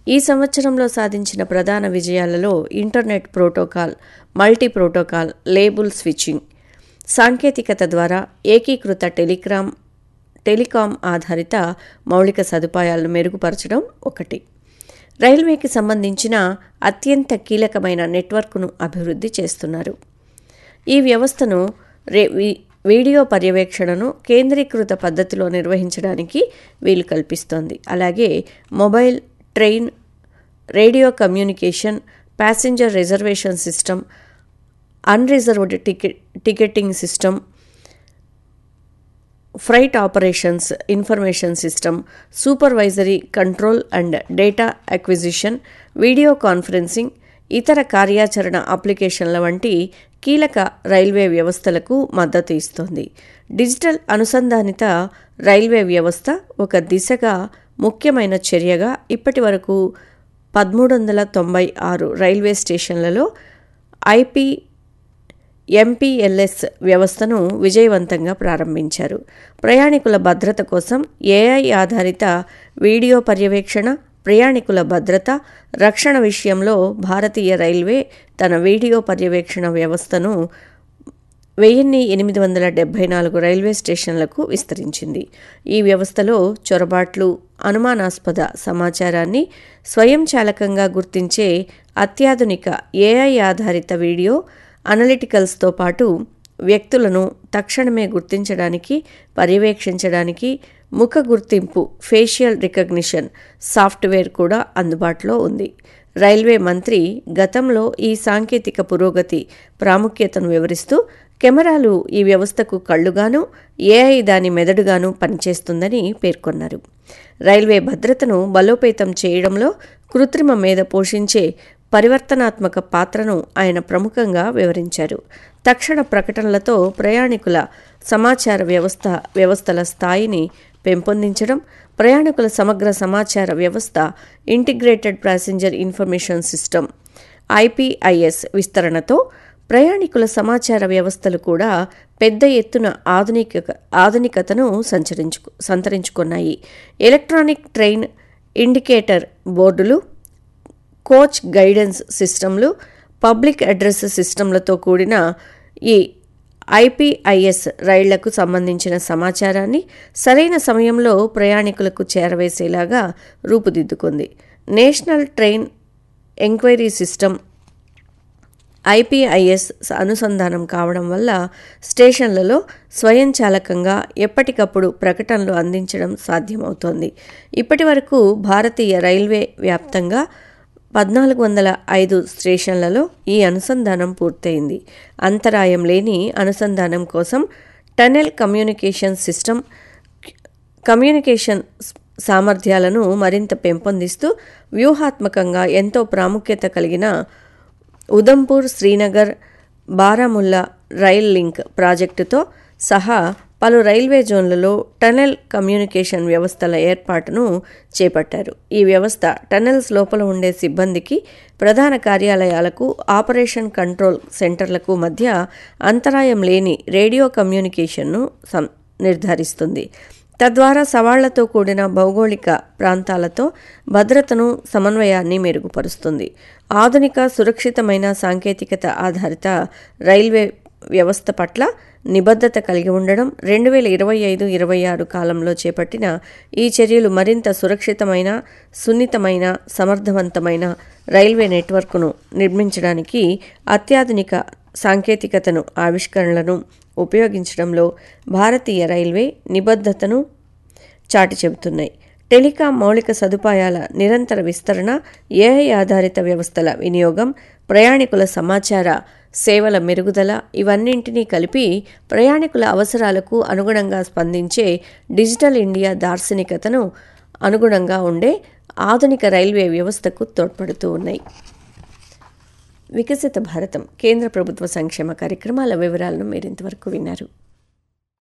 ఈ సంవత్సరంలో సాధించిన ప్రధాన విజయాలలో internet protocol multi protocol label switching సాంకేతికత ద్వారా ఏకీకృత టెలిగ్రామ్ టెలికాం ఆధారిత మౌలిక సదుపాయాలను మెరుగుపరచడం ఒకటి రైల్వేకి సంబంధించిన అత్యంత కీలకమైన నెట్వర్క్ను అభివృద్ధి చేస్తున్నారు ఈ వ్యవస్థను రే వి- వీడియో పర్యవేక్షణను కేంద్రీకృత పద్ధతిలో నిర్వహించడానికి వీలు కల్పిస్తోంది అలాగే mobile train radio communication passenger reservation system unreserved ticket ticketing system freight operations information system supervisory control and data acquisition video conferencing ఇతర కార్యాచరణ అప్లికేషన్ల వంటి కీలక రైల్వే వ్యవస్థలకు మద్దతు ఇస్తోంది డిజిటల్ అనుసంధానిత రైల్వే వ్యవస్థ ఒక దిశగా ముఖ్యమైన చర్యగా ఇప్పటి వరకు పదమూడు వందల తొంభై ఆరు రైల్వే స్టేషన్లలో ఐపీ ఎంపీఎల్ఎస్ వ్యవస్థను విజయవంతంగా ప్రారంభించారు ప్రయాణికుల భద్రత కోసం ఏఐ ఆధారిత వీడియో పర్యవేక్షణ ప్రయాణికుల భద్రత రక్షణ విషయంలో భారతీయ రైల్వే తన వీడియో పర్యవేక్షణ వ్యవస్థను వెయ్యిన్ని ఎనిమిది వందల డెబ్బై నాలుగు రైల్వే స్టేషన్లకు విస్తరించింది ఈ వ్యవస్థలో చొరబాట్లు అనుమానాస్పద సమాచారాన్ని స్వయంచాలకంగా గుర్తించే అత్యాధునిక ఏఐ ఆధారిత వీడియో అనలిటికల్స్తో పాటు వ్యక్తులను తక్షణమే గుర్తించడానికి పర్యవేక్షించడానికి ముఖ గుర్తింపు ఫేషియల్ రికగ్నిషన్ సాఫ్ట్వేర్ కూడా అందుబాటులో ఉంది రైల్వే మంత్రి గతంలో ఈ సాంకేతిక పురోగతి ప్రాముఖ్యతను వివరిస్తూ కెమెరాలు ఈ వ్యవస్థకు కళ్ళుగాను ఏఐ దాని మెదడుగాను పనిచేస్తుందని పేర్కొన్నారు రైల్వే భద్రతను బలోపేతం చేయడంలో కృత్రిమ మీద పోషించే పరివర్తనాత్మక పాత్రను ఆయన ప్రముఖంగా వివరించారు తక్షణ ప్రకటనలతో ప్రయాణికుల సమాచార వ్యవస్థ వ్యవస్థల స్థాయిని పెంపొందించడం ప్రయాణికుల సమగ్ర సమాచార వ్యవస్థ integrated passenger information system IPIS విస్తరణతో ప్రయాణికుల సమాచార వ్యవస్థలు కూడా పెద్ద ఎత్తున ఆధునిక ఆధునికతను సంచరించు సంతరించుకున్నాయి ఎలక్ట్రానిక్ ట్రైన్ ఇండికేటర్ బోర్డులు కోచ్ గైడెన్స్ సిస్టమ్లు పబ్లిక్ అడ్రస్ సిస్టమ్లతో కూడిన ఈ ఐపీఐఎస్ రైళ్లకు సంబంధించిన సమాచారాన్ని సరైన సమయంలో ప్రయాణికులకు చేరవేసేలాగా రూపుదిద్దుకుంది national train enquiry system IPIS అనుసంధానం కావడం వల్ల స్టేషన్లలో స్వయంచాలకంగా ఎప్పటికప్పుడు ప్రకటనలు అందించడం సాధ్యమవుతోంది ఇప్పటి వరకు భారతీయ రైల్వే వ్యాప్తంగా పద్నాలుగు వందల ఐదు స్టేషన్లలో ఈ అనుసంధానం పూర్తయింది అంతరాయం లేని అనుసంధానం కోసం టనెల్ కమ్యూనికేషన్ సిస్టమ్ కమ్యూనికేషన్ సామర్థ్యాలను మరింత పెంపొందిస్తూ వ్యూహాత్మకంగా ఎంతో ప్రాముఖ్యత కలిగిన ఉదంపూర్ శ్రీనగర్ బారాముల్లా రైల్ లింక్ ప్రాజెక్టుతో సహా పలు రైల్వే జోన్లలో టనెల్ కమ్యూనికేషన్ వ్యవస్థల ఏర్పాటును చేపట్టారు ఈ వ్యవస్థ టనెల్స్ లోపల ఉండే సిబ్బందికి ప్రధాన కార్యాలయాలకు ఆపరేషన్ కంట్రోల్ సెంటర్లకు మధ్య అంతరాయం లేని రేడియో కమ్యూనికేషన్ను సం నిర్ధారిస్తుంది తద్వారా సవాళ్లతో కూడిన భౌగోళిక ప్రాంతాలతో భద్రతను సమన్వయాన్ని మెరుగుపరుస్తుంది ఆధునిక సురక్షితమైన సాంకేతికత ఆధారిత రైల్వే వ్యవస్థ పట్ల నిబద్ధత కలిగి ఉండడం రెండు వేల ఇరవై ఐదు ఇరవై ఆరు కాలంలో చేపట్టిన ఈ చర్యలు మరింత సురక్షితమైన సున్నితమైన సమర్థవంతమైన రైల్వే నెట్వర్క్ను నిర్మించడానికి అత్యాధునిక సాంకేతికతను ఆవిష్కరణలను ఉపయోగించడంలో భారతీయ రైల్వే నిబద్ధతను చాటి చెబుతున్నాయి టెలికాం మౌలిక సదుపాయాల నిరంతర విస్తరణ ఏఐ ఆధారిత వ్యవస్థల వినియోగం ప్రయాణికుల సమాచార సేవల మెరుగుదల ఇవన్నింటినీ కలిపి ప్రయాణికుల అవసరాలకు అనుగుణంగా స్పందించే డిజిటల్ ఇండియా దార్శనికతను అనుగుణంగా ఉండే ఆధునిక రైల్వే వ్యవస్థకు తోడ్పడుతూ ఉన్నాయి వికసిత భారతం కేంద్ర ప్రభుత్వ సంక్షేమ కార్యక్రమాల వివరాలను మీరు ఇంతవరకు విన్నారు